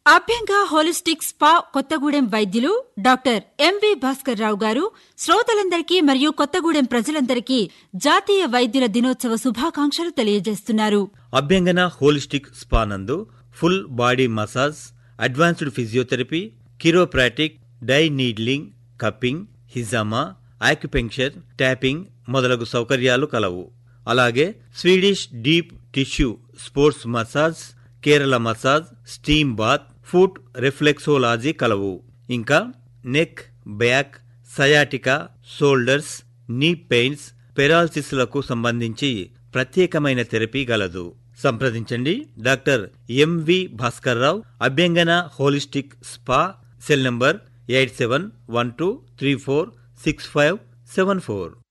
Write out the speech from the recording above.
అభ్యంగ holistic spa Kothagudem వైద్యులు doctor MV Bhaskar రావు గారు శ్రోతలందరికీ మరియు కొత్తగూడెం ప్రజలందరికీ జాతీయ వైద్యుల దినోత్సవ శుభాకాంక్షలు తెలియజేస్తున్నారు అభ్యంగన హోలిస్టిక్ స్పా నందు full body massage advanced physiotherapy chiropractic dry needling cupping హిజామా ఆక్యుపెంక్చర్ ట్యాపింగ్ మొదలగు సౌకర్యాలు కలవు అలాగే Swedish deep tissue sports massage Kerala massage steam bath foot reflexology కలవు ఇంకా neck back sciatica shoulders knee pains పెరాలసిస్లకు సంబంధించి ప్రత్యేకమైన థెరపీ గలదు సంప్రదించండి doctor MV Bhaskar Rao Abhyangana holistic spa cell number eight seven one two three four six five seven four